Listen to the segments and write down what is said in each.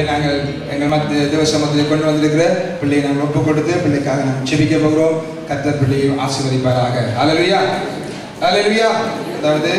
நாங்கள் எங்கள் மத்திய தேவசமத்தில் கொண்டு வந்திருக்கிற பிள்ளையை நாங்கள் ஒப்பு கொடுத்து பிள்ளைக்காக நாம் செபிக்க போகிறோம் கத்தர் பிள்ளையை ஆசீர்வதிப்பாராக அலலுயா அலலுயா அதாவது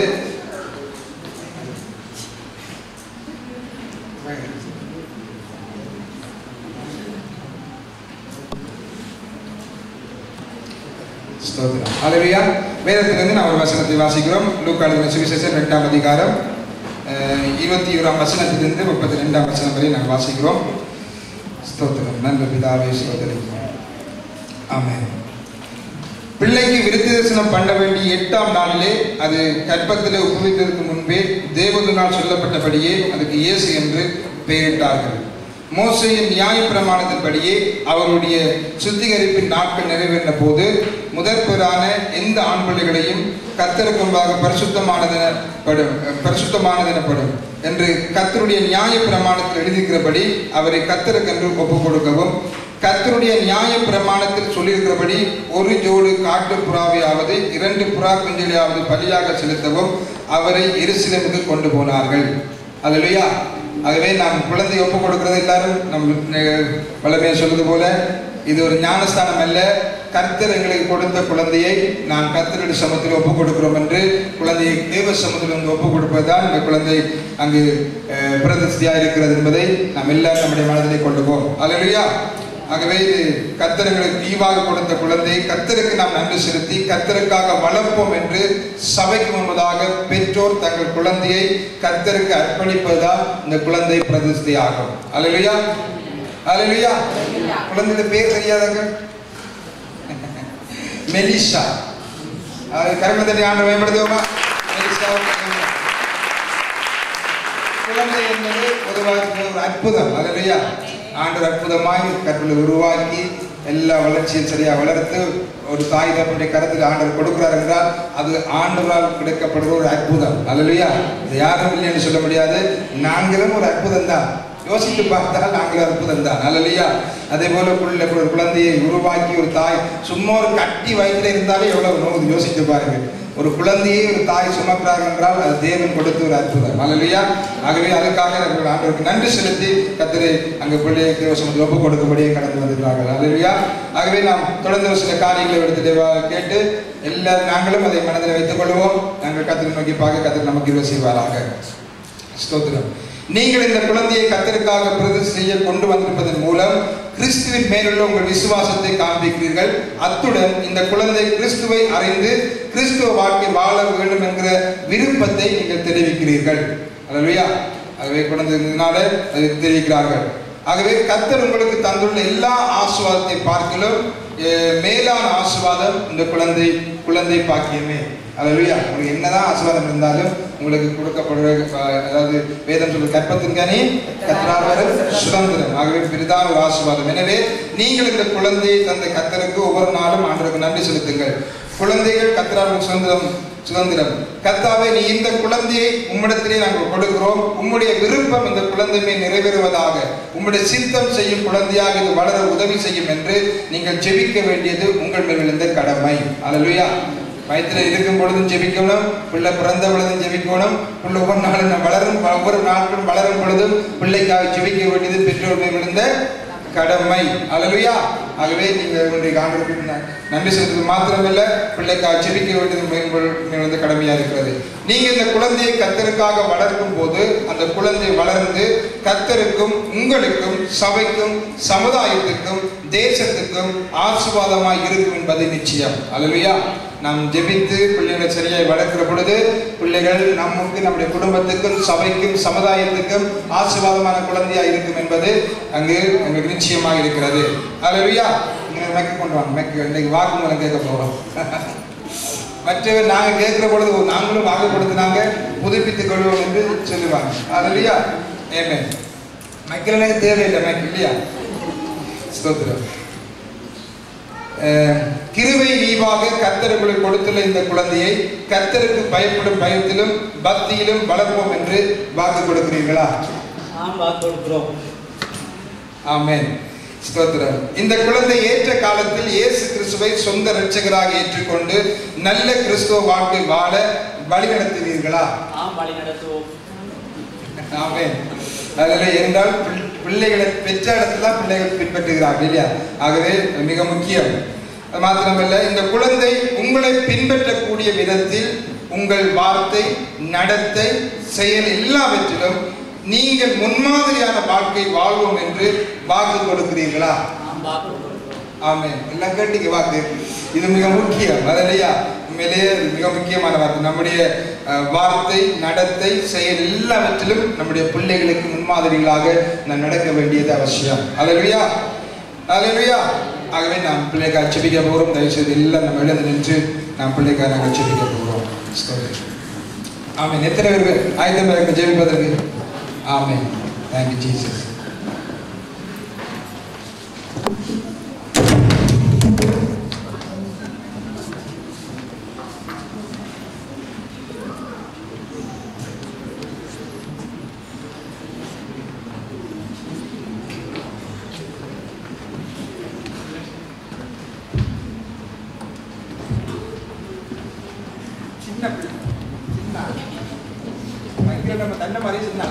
ஸ்தோத்திரம் ஹalleluya வேதத்திலிருந்து நாம் ஒரு வசனத்தை வாசிக்கிறோம் லூக்காளுடைய சுவிசேஷம் இரண்டாம் அதிகாரம் அஹ், இருபத்தி ஓராம் வசனத்திலிருந்து முப்பத்தி ரெண்டாம் வசனம் வரை நாம் வாசிக்கிறோம் ஸ்தோத்திரம் நல்ல பிதாவே ஸ்தோத்திரம் ஆமென் பிள்ளைக்கு விருத்தி தரிசனம் பண்ண வேண்டிய எட்டாம் நாளிலே அது கற்பத்திலே உபவித்ததற்கு முன்பே தேவதனால் சொல்லப்பட்டபடியே அதுக்கு இயேசு என்று பெயரிட்டார்கள் மோசையின் நியாய பிரமாணத்தின்படியே அவருடைய சுத்திகரிப்பின் நாட்கள் நிறைவேறின போது முதற்பேரான எந்த ஆண் பிள்ளைகளையும் கத்தருக்கு முன்பாக பரிசுத்தமானதெனப்படும் பரிசுத்தமானதெனப்படும் என்று கத்தருடைய நியாய பிரமாணத்தில் எழுதியிருக்கிறபடி அவரை கத்தருக்கென்று ஒப்புக் கொடுக்கவும் கர்த்தருடைய நியாய பிரமாணத்தில் சொல்லியிருக்கிறபடி ஒரு ஜோடு காட்டு புறாவையாவது இரண்டு புறா குஞ்சலையாவது பலியாக செலுத்தவும் அவரை எருசலேமுக்கு கொண்டு போனார்கள் அதுலையா ஆகவே நாம் குழந்தை ஒப்பு கொடுக்கிறது எல்லாரும் நம் வளமையை சொல்வது போல இது ஒரு ஞானஸ்தானம் அல்ல கர்த்தர் எங்களுக்கு கொடுத்த குழந்தையை நாம் கர்த்தருடைய சமத்தில் ஒப்பு கொடுக்கிறோம் என்று குழந்தையை தேவ சமத்தில் வந்து ஒப்பு கொடுப்பதுதான் இந்த குழந்தை அங்கு அஹ், பிரதிஷ்டையாக இருக்கிறது என்பதை நாம் எல்லாரும் நம்முடைய மனதிலே கொண்டு போவோம் அல்லையா ஆகவே இது கர்த்தர்களுக்கு ஈவாக கொடுத்த குழந்தை கர்த்தருக்கு நாம் நன்றி செலுத்தி கர்த்தருக்காக வளர்ப்போம் என்று சபைக்கு முன்பதாக பெற்றோர் தங்கள் குழந்தையை கர்த்தருக்கு அர்ப்பணிப்பதுதான் இந்த குழந்தை பிரதிஷ்டை ஆகும் அலையா அலையா குழந்தையோட பேர் தெரியாதாங்க மெலிஷா அது கருமத்தடி ஆண்டு பயன்படுத்துவோமா மெலிஷா குழந்தை என்பது பொதுவாக ஒரு அற்புதம் அதுலையா ஆண்டவர் அற்புதமாய் கற்பனை உருவாக்கி எல்லா வளர்ச்சியும் சரியா வளர்த்து ஒரு தாய் தப்பனுடைய கருத்தில் ஆண்டவர் கொடுக்கிறார் என்றால் அது ஆண்டவரால் கிடைக்கப்படுற ஒரு அற்புதம் அல்லையா இது யாரும் இல்லைன்னு சொல்ல முடியாது நாங்களும் ஒரு அற்புதம் தான் யோசித்து பார்த்தால் நாங்களும் அற்புதம் தான் அல்லையா அதே போல புள்ள ஒரு குழந்தையை உருவாக்கி ஒரு தாய் சும்மா ஒரு கட்டி வயிற்றுல இருந்தாலே எவ்வளவு நோவு யோசித்து பாருங்க ஒரு குழந்தையை ஒரு தாய் சுமக்கிறார் என்றால் அது தேவன் கொடுத்த ஒரு அற்புதம் அல்லையா ஆகவே அதுக்காக நம்முடைய ஆண்டவருக்கு நன்றி செலுத்தி கத்திரை அங்கு பிள்ளையை தேவசமத்தில் ஒப்பு கொடுக்கும்படியே கடந்து வந்திருக்கிறார்கள் அல்லையா ஆகவே நாம் தொடர்ந்து ஒரு சில காரியங்களை எடுத்துட்டு வா- கேட்டு எல்லா நாங்களும் அதை மனதில் வைத்துக் கொள்வோம் நாங்கள் கத்திரை நோக்கி பார்க்க கத்திர நமக்கு இவ்வளவு செய்வாராக ஸ்தோத்திரம் நீங்கள் இந்த குழந்தையை கத்தருக்காக பிரதி செய்ய கொண்டு வந்திருப்பதன் மூலம் கிறிஸ்துவின் மேலுள்ள உங்கள் விசுவாசத்தை காண்பிக்கிறீர்கள் அத்துடன் இந்த குழந்தை கிறிஸ்துவை அறிந்து கிறிஸ்துவ வாழ்க்கை வாழ வேண்டும் என்கிற விருப்பத்தை நீங்கள் தெரிவிக்கிறீர்கள் அல்லையா ஆகவே குழந்தைனால அதை தெரிவிக்கிறார்கள் ஆகவே கத்தர் உங்களுக்கு தந்துள்ள எல்லா ஆசுவாதத்தை பார்க்கலும் அஹ், மேலான ஆசுவாதம் இந்த குழந்தை குழந்தை பாக்கியமே அல்லையா உங்களுக்கு என்னதான் ஆசீர்வாதம் இருந்தாலும் உங்களுக்கு கொடுக்கப்படுற அஹ், அதாவது வேதம் சொல்ற கற்பத்தின் கனி கத்திராவர் சுதந்திரம் ஆகவே பெரிதான ஒரு ஆசீர்வாதம் எனவே நீங்கள் இந்த குழந்தையை தந்த கத்தருக்கு ஒவ்வொரு நாளும் ஆண்டவருக்கு நன்றி செலுத்துங்கள் குழந்தைகள் கத்திராவின் சுதந்திரம் சுதந்திரம் கர்த்தாவே நீ இந்த குழந்தையை உம்மிடத்திலே நாங்கள் கொடுக்கிறோம் உம்முடைய விருப்பம் இந்த குழந்தை மேல் நிறைவேறுவதாக உம்முடைய சித்தம் செய்யும் குழந்தையாக இது வளர உதவி செய்யும் என்று நீங்கள் ஜெபிக்க வேண்டியது உங்கள் மேல் விழுந்த கடமை அல்லேலூயா வயிற்றில் இருக்கும் பொழுதும் ஜெபிக்கணும் பிள்ளை பிறந்த பொழுதும் ஜெபிக்கணும் பிள்ளை ஒவ்வொரு நாளும் நான் வளரும் ஒவ்வொரு நாட்களும் வளரும் பொழுதும் பிள்ளைக்காக ஜெபிக்க வேண்டியது பெற்றோர் மேல் விழுந்த கடமை அல்லேலூயா ஆகவே நீங்கள் உங்களுடைய ஆண்டவருக்கு ந- நன்றி செலுத்துவது மாத்திரமல்ல பிள்ளைக்காக ஜெபிக்க வேண்டியது மேம்படு வந்து கடமையா இருக்கிறது நீங்க இந்த குழந்தையை கத்தருக்காக வளர்க்கும் போது அந்த குழந்தை வளர்ந்து கத்தருக்கும் உங்களுக்கும் சபைக்கும் சமுதாயத்துக்கும் தேசத்துக்கும் ஆசீர்வாதமாய் இருக்கும் என்பது நிச்சயம் அல்லேலூயா நாம் ஜெபித்து பிள்ளைகளை சரியாய் வளர்க்கிற பொழுது பிள்ளைகள் நமக்கு நம்முடைய குடும்பத்துக்கும் சபைக்கும் சமுதாயத்துக்கும் ஆசீர்வாதமான குழந்தையா இருக்கும் என்பது அங்கு எங்களுக்கு நிச்சயமாக இருக்கிறது அல்லேலூயா நீங்க மெக்க கொண்டு வாங்க மெக்க இன்னைக்கு வாக்குமூலம் கேட்க போறோம் மற்றவர் நாங்க கேட்கிற பொழுது "ஓ, நாங்களும் வாக்கு கொடுத்து புதுப்பித்துக் கொள்வோம் என்று சொல்லுவாங்க அல்லேலூயா ஏமே மெக்கிறனே தேவையில்லை மெக் இல்லையா ஸ்தோத்திரம் அஹ், கிருபை ஈவாக கர்த்தர் உங்களுக்கு கொடுத்துள்ள இந்த குழந்தையை கர்த்தருக்கு பயப்படும் பயத்திலும் பக்தியிலும் வளர்ப்போம் என்று வாக்கு கொடுக்கிறீர்களா ஆம் வாக்கு கொடுக்கிறோம் ஆமென் ஸ்தோத்திரம் இந்த குழந்தை ஏற்ற காலத்தில் இயேசு கிறிஸ்துவை சொந்த இரட்சகராக ஏற்றுக்கொண்டு நல்ல கிறிஸ்துவ வாழ்க்கை வாழ வழிநடத்துவீர்களா ஆம் வழி நடத்துவோம் ஆமென் அதில் என்றால் பிள்- பிள்ளைகளை பெற்ற இடத்துல தான் பிள்ளைகள் பின்பற்றுகிறார்கள் இல்லையா ஆகவே மிக முக்கியம் அது மாத்திரமல்ல இந்த குழந்தை உங்களை பின்பற்றக்கூடிய விதத்தில் உங்கள் வார்த்தை நடத்தை செயல் எல்லாவற்றிலும் நீங்கள் முன்மாதிரியான வாழ்க்கை வாழ்வோம் என்று வாக்கு கொடுக்கிறீர்களா நாம் வாக்கு கொடுக்கிறோம் ஆமென் எல்லாம் கேட்டீங்க வாக்கு இது மிக முக்கியம் அது இல்லையா உண்மையிலேயே இது மிக முக்கியமான வார்த்தை நம்முடைய அஹ், வார்த்தை நடத்தை செயல் எல்லாவற்றிலும் நம்முடைய பிள்ளைகளுக்கு முன்மாதிரிகளாக நாம் நடக்க வேண்டியது அவசியம் அல்லையா அல்லையா ஆகவே நாம் பிள்ளைக்காக செபிக்க போகிறோம் தயவுசெய்து எல்லாம் நம்ம எழுந்து நின்று நாம் பிள்ளைக்காக நாங்கள் செபிக்க போகிறோம் ஸ்தோத்திரம். ஆமென் எத்தனை பேர்கள் ஆயுதம் இருக்கு ஜெபிப்பதற்கு ஆமென் தேங்க்யூ ஜீசஸ் சின்ன பிள்ளை சின்ன பயங்கர நம்ம தன்னை மாதிரி சின்ன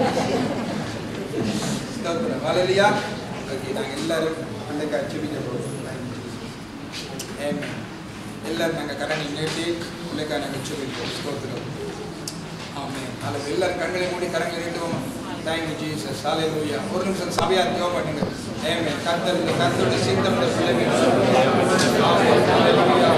ஸ்தோத்திரம் ஹalleluya ஓகே நாங்க எல்லாரும் பிள்ளைக்கு அச்சுபிக்க போறோம் ஆமென் எல்லாரும் நாங்க கரணி நீட்டி பிள்ளைக்கா நாங்க அச்சுபிப்போம் ஸ்தோத்திரம் ஆமென் ஹalleluya எல்லாரும் கண்களை மூடி கரங்களை நீட்டுவோம் தேங்க் யூ ஜீசஸ் ஹalleluya ஒரு நிமிஷம் சபையா ஜெபம் பண்ணுங்க ஆமென் கர்த்தர் இந்த கர்த்தருடைய சித்தம் இந்த பிள்ளைகள் ஆமென் ஹalleluya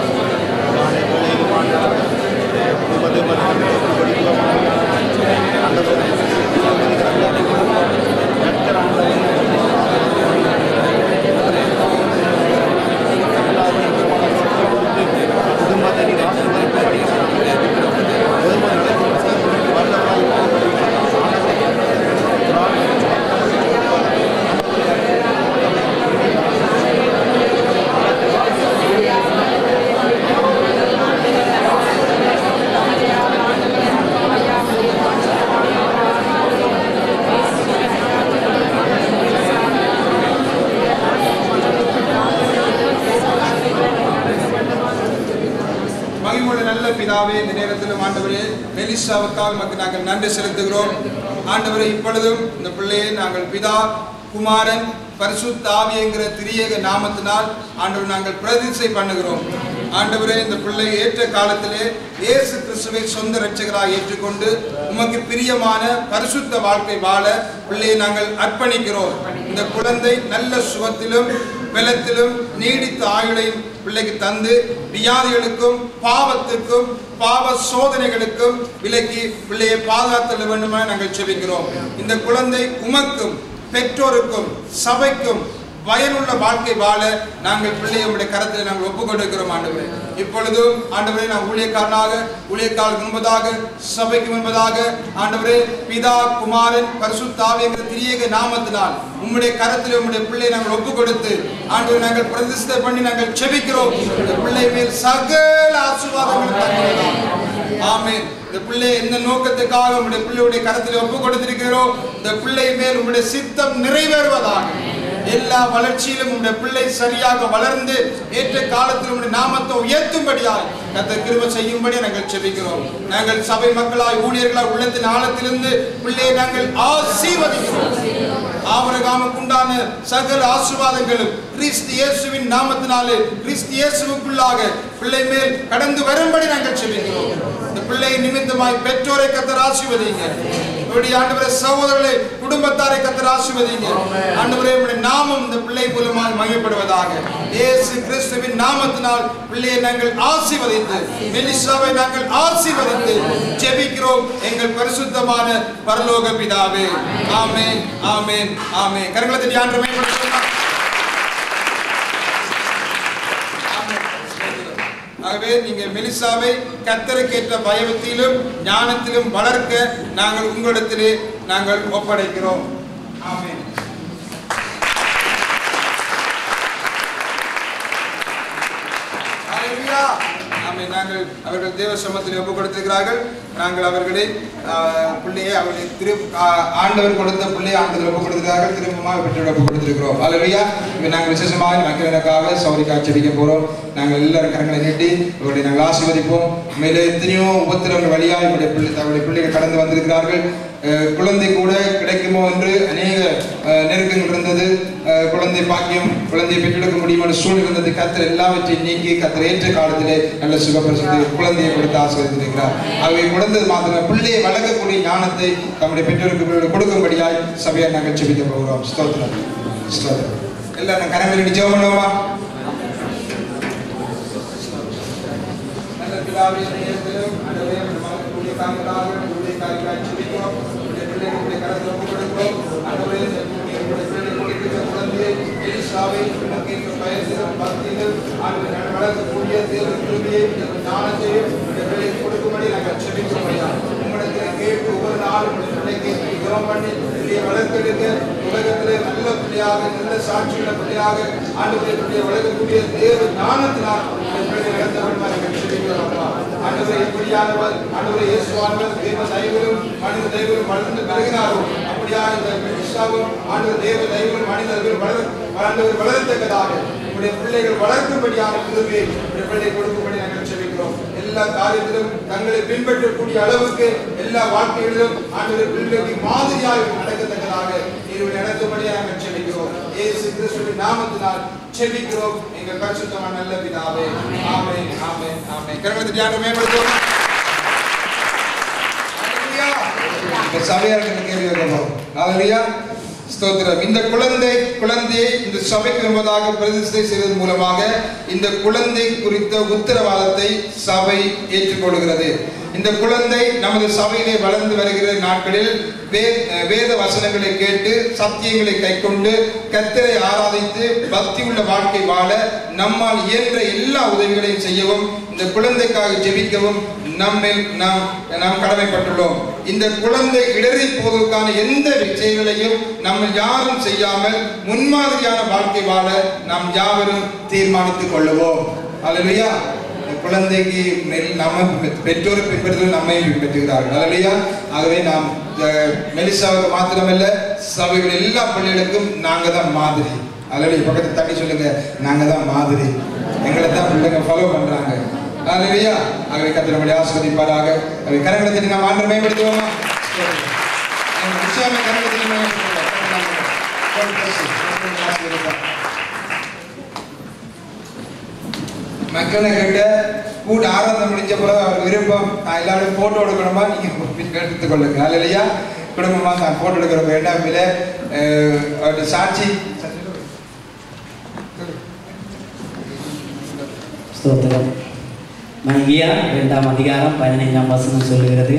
மகிமுள்ள நல்ல பிதாவே இந்த நேரத்திலும் ஆண்டவரே மெலிசாவுக்காக நமக்கு நாங்கள் நன்றி செலுத்துகிறோம் ஆண்டவரே இப்பொழுதும் இந்த பிள்ளையை நாங்கள் பிதா குமாரன் பரிசுத்த ஆவி என்கிற திரியேக நாமத்தினால் ஆண்டவர் நாங்கள் பிரதிஷ்டை பண்ணுகிறோம் ஆண்டவரே இந்த பிள்ளை ஏற்ற காலத்திலே இயேசு கிறிஸ்துவை சொந்த இரட்சகராக ஏற்றுக்கொண்டு உமக்கு பிரியமான பரிசுத்த வாழ்க்கை வாழ பிள்ளையை நாங்கள் அர்ப்பணிக்கிறோம் இந்த குழந்தை நல்ல சுகத்திலும் பலத்திலும் நீடித்த ஆயுளையும் பிள்ளைக்கு தந்து வியாதிகளுக்கும் பாவத்துக்கும் பாவ சோதனைகளுக்கும் விலக்கி பிள்ளையை பாதுகாத்தல் வேண்டுமா நாங்கள் செபிக்கிறோம் இந்த குழந்தை உமக்கும் பெற்றோருக்கும் சபைக்கும் பயனுள்ள வாழ்க்கை வாழ நாங்கள் பிள்ளையை உடைய கரத்தில் நாங்கள் ஒப்புக் கொடுக்கிறோம் ஆண்டவரே இப்பொழுதும் ஆண்டவரே நான் ஊழியக்காரனாக ஊழியக்காரருக்கு முன்பதாக சபைக்கு முன்பதாக ஆண்டவரே பிதா குமாரன் பரிசுத்தாவி என்கிற திரியேக நாமத்தினால் உம்முடைய கரத்தில் உம்முடைய பிள்ளையை நாங்கள் ஒப்புக் கொடுத்து ஆண்டவரை நாங்கள் பிரதிஷ்டை பண்ணி நாங்கள் செபிக்கிறோம் இந்த பிள்ளை மேல் சகல ஆசீர்வாதங்களும் தங்குவதாக ஆமென் இந்த பிள்ளை எந்த நோக்கத்துக்காக உங்களுடைய பிள்ளையுடைய கரத்தில் ஒப்பு கொடுத்திருக்கிறோ இந்த பிள்ளை மேல் உங்களுடைய சித்தம் நிறைவேறுவதாக எல்லா வளர்ச்சியிலும் உங்களுடைய பிள்ளை சரியாக வளர்ந்து ஏற்ற காலத்தில் உங்களுடைய நாமத்தை உயர்த்தும்படியாய் கத்த கிருப செய்யும்படி நாங்கள் செபிக்கிறோம் நாங்கள் சபை மக்களாய் ஊழியர்களாய் உள்ளத்தின் ஆழத்திலிருந்து பிள்ளையை நாங்கள் ஆசீர்வதிக்கிறோம் ஆபரகாமுக்கு உண்டான சகல ஆசீர்வாதங்களும் கிறிஸ்து இயேசுவின் நாமத்தினாலே கிறிஸ்து இயேசுவுக்குள்ளாக பிள்ளை மேல் கடந்து வரும்படி நாங்கள் செபிக்கிறோம் இந்த பிள்ளை நிமித்தமாய் பெற்றோரை கத்தர் ஆசீர்வதிங்க இப்படி ஆண்டவரே சகோதரர்களை குடும்பத்தாரை கத்தர் ஆசீர்வதிங்க ஆண்டவரே உம்முடைய நாமம் இந்த பிள்ளை மூலமாக மகிமைப்படுவதாக இயேசு கிறிஸ்துவின் நாமத்தினால் பிள்ளையை நாங்கள் ஆசீர்வதித்து மெலிசாவை நாங்கள் ஆசீர்வதித்து ஜெபிக்கிறோம் எங்கள் பரிசுத்தமான பரலோக பிதாவே ஆமென் ஆமென் ஆமென் கரங்களை தட்டி ஆண்டவரை மேம்படுத்துவோமா? ஆகவே நீங்க மெலிசாவை கத்தருக்கேற்ற பயபத்திலும் ஞானத்திலும் வளர்க்க நாங்கள் உங்களிடத்திலே நாங்கள் ஒப்படைக்கிறோம் ஆமென் ஹalleluya. ஆமென். நாங்கள் அவர்கள் தேவ சமத்தில் ஒப்பு கொடுத்திருக்கிறார்கள் நாங்கள் அவர்களை ஆஹ், பிள்ளையை அவர்களை திரு ஆஹ், ஆண்டவர் கொடுத்த பிள்ளையை ஆண்டவர் ஒப்பு கொடுத்திருக்கிறார்கள் திரும்பமாக பெற்றோர் ஒப்பு கொடுத்திருக்கிறோம் ஹalleluya. இங்க நாங்கள் விசேஷமாக மக்களுக்காக சௌரிக்காக செபிக்க போறோம் நாங்கள் எல்லாரும் கரங்களை நீட்டி அவர்களை நாங்கள் ஆசீர்வதிப்போம் மேலே எத்தனையோ உபத்திரங்கள் வழியாக இவருடைய பிள்ளை அவருடைய பிள்ளைகள் கடந்து வந்திருக்கிறார்கள் அஹ், குழந்தை கூட கிடைக்குமோ என்று அநேக அஹ், நெருக்கங்கள் இருந்தது அஹ், குழந்தை பாக்கியம் குழந்தையை பெற்றெடுக்க முடியுமான சூழல் இருந்தது கத்தர் எல்லாவற்றையும் நீக்கி கத்தர் ஏற்ற காலத்திலே நல்ல சுகப்பிரசத்தை குழந்தையை கொடுத்து ஆசீர்வதித்திருக்கிறார் ஆகவே குழந்தை மாத்திரம் பிள்ளையை வளர்க்கக்கூடிய ஞானத்தை நம்முடைய பெற்றோருக்கு கொடுக்கும்படியாய் சபையை நாங்கள் செபிக்க போகிறோம் ஸ்தோத்திரம் ஸ்தோத்திரம் எல்லாரும் கரங்களிட்டு ஜெபம் பண்ணுவோமா நல்ல பிதாவே, இந்த நேரத்திலும் ஆண்டவரே, உம்முடைய மகனுடைய தாங்களாக உங்களுடைய காரியங்களை ஜெபிக்கிறோம். உம்முடைய பிள்ளைகளுடைய கரத்தில் ஒப்புக் கொடுக்கிறோம். ஆண்டவரே, இந்த பூமியில் உம்முடைய பிள்ளை கொடுக்கிற குழந்தையை, எலிசாவை உமக்கு இந்த வயதிலும் பக்தியிலும் ஆண்டவரே, நான் வளர்க்கக்கூடிய தேவ கிருபையை, தேவ ஞானத்தையும் உம்முடைய பிள்ளைக்கு கொடுக்கும்படி நாங்கள் ஜெபிக்கிறோம் ஐயா. உம்மிடத்தில் கேட்டு ஒவ்வொரு நாளும் உம்முடைய பிள்ளைக்கு ஜெபம் பண்ணி பிள்ளையை வளர்த்தெடுக்க உலகத்திலே நல்ல பிள்ளையாக நல்ல சாட்சியுள்ள பிள்ளையாக ஆண்டவரை பிள்ளையை வளர்க்கக்கூடிய தேவ ஞானத்தினால் உம்முடைய பிள்ளையை நடத்தவன் நாங்கள் ஜெபிக்கிறோம் அப்பா. ஆண்டவரே எப்படியானவர் ஆண்டவரே இயேசுவானவர் தேவ தயவிலும் மனித தயவிலும் வளர்ந்து பெருகினாரோ அப்படியா இந்த மெலிசாவும் ஆண்டவர் தேவ தயவிலும் மனிதர்கள் வளர ஆண்டவர் வளரத்தக்கதாக உங்களுடைய பிள்ளைகள் வளர்க்கும்படியான கிருபையை உங்களுடைய பிள்ளை கொடுக்கும்படி நாங்கள் ஜெபிக்கிறோம் எல்லா காரியத்திலும் தங்களை பின்பற்றக்கூடிய அளவுக்கு எல்லா வாழ்க்கைகளிலும் ஆண்டவர் பிள்ளைக்கு மாதிரியாக நடக்கத்தக்கதாக இருவரை நடத்தும்படியாக நாங்கள் ஜெபிக்கிறோம் இயேசு கிறிஸ்துவின் நாமத்தினால் ஜெபிக்கிறோம் எங்கள் பரிசுத்தமான நல்ல பிதாவே ஆமென் ஆமென் ஆமென் கரங்களை தியானம் மேம்படுத்துவோம் இந்த சபையாருக்கு கேள்வி வைக்கிறோம் ஹalleluya ஸ்தோத்திரம் இந்த குழந்தை குழந்தையை இந்த சபைக்கு என்பதாக பிரதிஷ்டை செய்வதன் மூலமாக இந்த குழந்தை குறித்த உத்தரவாதத்தை சபை ஏற்றுக்கொள்கிறது இந்த குழந்தை நமது சபையிலே வளர்ந்து வருகிற நாட்களில் வே- வேத வசனங்களை கேட்டு சத்தியங்களை கைக்கொண்டு கர்த்தரை ஆராதித்து பக்தி உள்ள வாழ்க்கை வாழ நம்மால் இயன்ற எல்லா உதவிகளையும் செய்யவும் இந்த குழந்தைக்காக ஜெபிக்கவும் நம்மில் நாம் நாம் கடமைப்பட்டுள்ளோம் இந்த குழந்தை இடறி போவதற்கான எந்த செயல்களையும் நம்ம யாரும் செய்யாமல் முன்மாதிரியான வாழ்க்கை வாழ நாம் யாவரும் தீர்மானித்துக் கொள்ளுவோம் அல்லையா குழந்தைக்கு நெல் நம்ம பெற்றோரை பின்பற்றுவது நம்மையும் பின்பற்றுகிறார்கள் அல்லையா ஆகவே நாம் அஹ், மெலிசாவுக்கு மாத்திரமல்ல சபைகள் எல்லா பிள்ளைகளுக்கும் நாங்க தான் மாதிரி அல்லையா பக்கத்து தட்டி சொல்லுங்க நாங்க தான் மாதிரி எங்களை தான் பிள்ளைங்க ஃபாலோ பண்றாங்க அல்லையா ஆகவே கத்திர நம்மளை ஆஸ்வதிப்பாராக அவை கரங்களை தட்டி நாம் ஆண்டு மேம்படுத்துவோமா நிச்சயமா கரங்களை தட்டி மேம்படுத்துவோம் God bless you. God bless you. மக்களை கிட்ட கூட ஆராதனை முடிஞ்ச பிறகு அவர் விருப்பம் நான் எல்லாரும் போட்டோ எடுக்கணுமா நீங்க எடுத்துக் கொள்ளுங்க இல்லையா குடும்பமா நான் போட்டோ எடுக்கிற வேண்டாம் இல்லை அவருடைய சாட்சி ஸ்தோத்திரம் மங்கியா இரண்டாம் அதிகாரம் பதினைஞ்சாம் வசனம் சொல்லுகிறது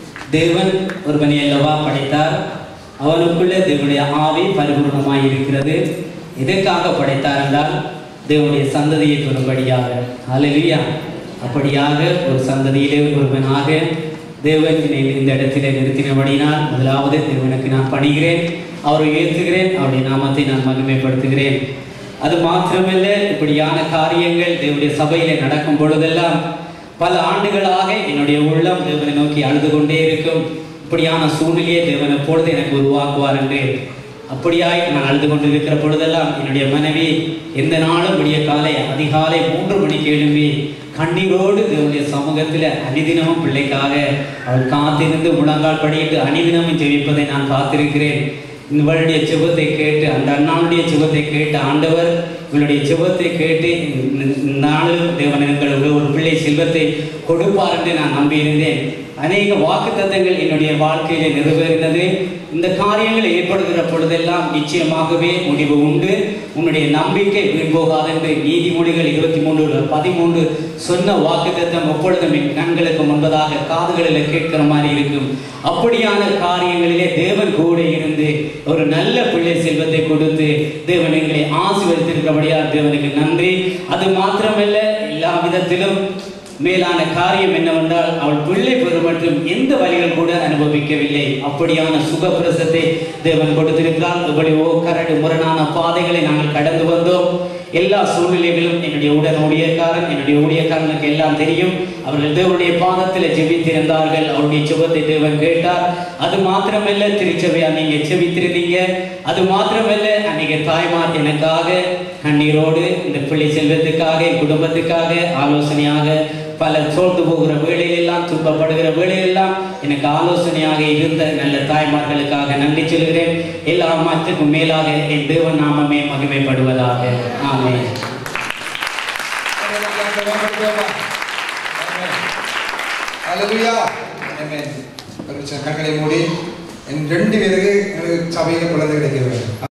தேவன் ஒருவனை அல்லவா படைத்தார் அவனுக்குள்ளே தேவனுடைய ஆவி பரிபூர்ணமாய் இருக்கிறது எதற்காக படைத்தார் என்றால் தேவனுடைய சந்ததியை பெறும்படியாக அல்லேலூயா அப்படியாக ஒரு சந்ததியிலே ஒருவனாக தேவன் என்னை இந்த இடத்திலே நிறுத்தினபடினால் முதலாவது தேவனுக்கு நான் பணிகிறேன் அவரை ஏற்றுகிறேன் அவருடைய நாமத்தை நான் மகிமைப்படுத்துகிறேன் அது மாத்திரமல்ல இப்படியான காரியங்கள் தேவனுடைய சபையிலே நடக்கும் பொழுதெல்லாம் பல ஆண்டுகளாக என்னுடைய உள்ளம் தேவனை நோக்கி அழுது கொண்டே இருக்கும் இப்படியான சூழ்நிலையை தேவன் எப்பொழுது எனக்கு உருவாக்குவார் என்று அப்படியாய் நான் அழுது கொண்டிருக்கிற பொழுதெல்லாம் என்னுடைய மனைவி எந்த நாளும் விடிய காலை அதிகாலை மூன்று மணிக்கு எழும்பி கண்ணீரோடு தேவனுடைய சமூகத்தில் அனிதினமும் பிள்ளைக்காக அவள் காத்திருந்து முழங்கால் படியிட்டு அனிதினமும் ஜெபிப்பதை நான் பார்த்திருக்கிறேன் இவளுடைய ஜெபத்தை கேட்டு அந்த அண்ணாவுடைய ஜெபத்தை கேட்டு ஆண்டவர் இவளுடைய ஜெபத்தை கேட்டு இந்த நாளில் தேவன் எங்களுக்கு ஒரு பிள்ளை செல்வத்தை கொடுப்பார் என்று நான் நம்பியிருந்தேன் அநேக வாக்குத்தத்தங்கள் என்னுடைய வாழ்க்கையிலே நிறைவேறினது இந்த காரியங்கள் ஏற்படுகிற பொழுதெல்லாம் நிச்சயமாகவே முடிவு உண்டு உன்னுடைய நம்பிக்கை வீண் போகாது என்று நீதிமொழிகள் இருபத்தி மூன்று பதிமூன்று சொன்ன வாக்குத்தத்தம் எப்பொழுதும் என் கண்களுக்கு முன்பதாக காதுகளில் கேட்கிற மாதிரி இருக்கும் அப்படியான காரியங்களிலே தேவன் கூட இருந்து ஒரு நல்ல பிள்ளை செல்வத்தை கொடுத்து தேவன் எங்களை ஆசீர்வதித்திருக்கிறபடியால் தேவனுக்கு நன்றி அது மாத்திரமல்ல எல்லா விதத்திலும் மேலான காரியம் என்னவென்றால் அவள் பிள்ளை பெறும் மற்றும் எந்த வழிகள் கூட அனுபவிக்கவில்லை அப்படியான சுகப்பிரசத்தை தேவன் கொடுத்திருக்கிறார் எவ்வளவோ கரடு முரணான பாதைகளை நாங்கள் கடந்து வந்தோம் எல்லா சூழ்நிலைகளும் என்னுடைய உடன் ஊழியக்காரன் என்னுடைய ஊழியக்காரனுக்கு எல்லாம் தெரியும் அவர்கள் தேவனுடைய பாதத்தில் ஜெபித்திருந்தார்கள் அவருடைய ஜெபத்தை தேவன் கேட்டார் அது மாத்திரமல்ல திருச்சபையா நீங்க ஜெபித்திருந்தீங்க அது மாத்திரமல்ல அன்னைக்கு தாய்மார் எனக்காக கண்ணீரோடு இந்த பிள்ளை செல்வத்துக்காக என் குடும்பத்துக்காக ஆலோசனையாக பல சோர்ந்து போகிற வேளையிலெல்லாம் துன்பப்படுகிற வேளையிலெல்லாம் எனக்கு ஆலோசனையாக இருந்த நல்ல தாய்மார்களுக்காக நன்றி சொல்கிறேன் எல்லா மாற்றுக்கும் மேலாக என் தேவன் நாமமே மகிமைப்படுவதாக ஆமென் ஹalleluya ஆமென் ஒரு நிமிஷம் கண்களை மூடி என் ரெண்டு பேருக்கு எனக்கு சபையில குழந்தை கிடைக்க வேண்டும்